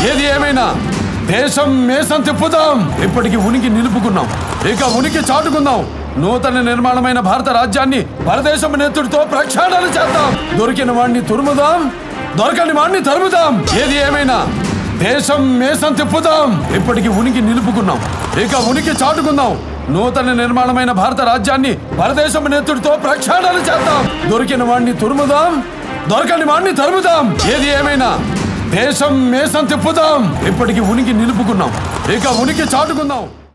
ఏది ఏమైనా దేశం మేసం తిప్పుదాం ఇప్పటికి ఉనికి నిలుపుకున్నాం ఇక ఉనికి చాటుకుందాం నూతన నిర్మాణమైన భారత రాజ్యాన్ని పరదేశం నేతృతో ప్రక్షాళన చేద్దాం దొరికిన వాణ్ణి తురుముదాం దొరకని వాణ్ణి తరుముదాం ఏది ఏమైనా దేశం మేసం తిప్పుదాం ఇప్పటికి ఉనికి నిలుపుకున్నాం ఇక ఉనికి చాటుకుందాం నూతన నిర్మాణమైన భారత రాజ్యాన్ని పరదేశం నేతృతో ప్రక్షాళన చేద్దాం దొరికిన వాణ్ణి తురుముదాం దొరకని వాణ్ణి తరుముదాం ఏది ఏమైనా దేశం మేసం తిప్పుదాం ఇప్పటికి ఉనికి నిలుపుకున్నాం ఇక ఉనికి చాటుకుందాం